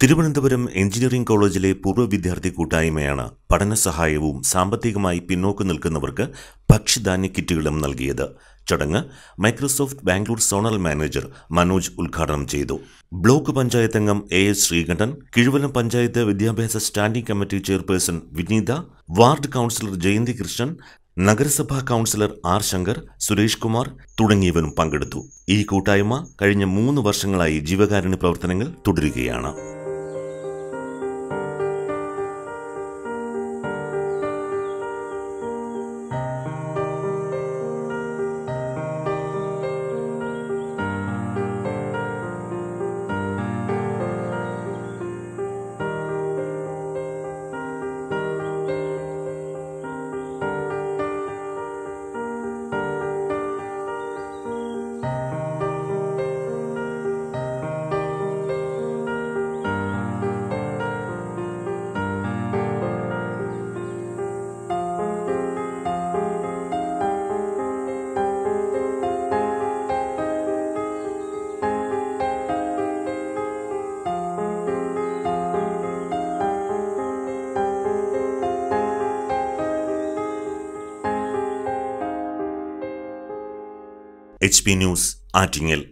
Thiruvananthapuram engineering കോളേജിലെ പൂർവ്വ വിദ്യാർത്ഥി കൂട്ടായ്മയാണ് പഠന സഹായവും സാമ്പത്തികമായി പിന്നോക്കം നിൽക്കുന്നവർക്ക് ഭക്ഷ്യധാന്യ കിറ്റുകളും നൽകിയത് ചടങ്ങ് Microsoft Bangalore zonal manager Manoj ഉദ്ഘാടനം ചെയ്തു ബ്ലോക്ക് പഞ്ചായത്ത് അംഗം എ എസ് ശ്രീകണ്ഠൻ കിഴുവലം പഞ്ചായത്ത് വിദ്യാഭ്യാസ standing committee chairperson Vineetha ward councillor Jayanthi Krishnan നഗരസഭാ കൗൺസിലർ ആർ ശങ്കർ സുരേഷ് കുമാർ തുടങ്ങിയവരും പങ്കെടുത്തു ഈ കൂട്ടായ്മ കഴിഞ്ഞ മൂന്ന് വർഷങ്ങളായി ജീവകാരുണ്യ പ്രവർത്തനങ്ങൾ തുടരുകയാണ് എച്ച് പി ന്യൂസ് ആറ്റിങ്ങൽ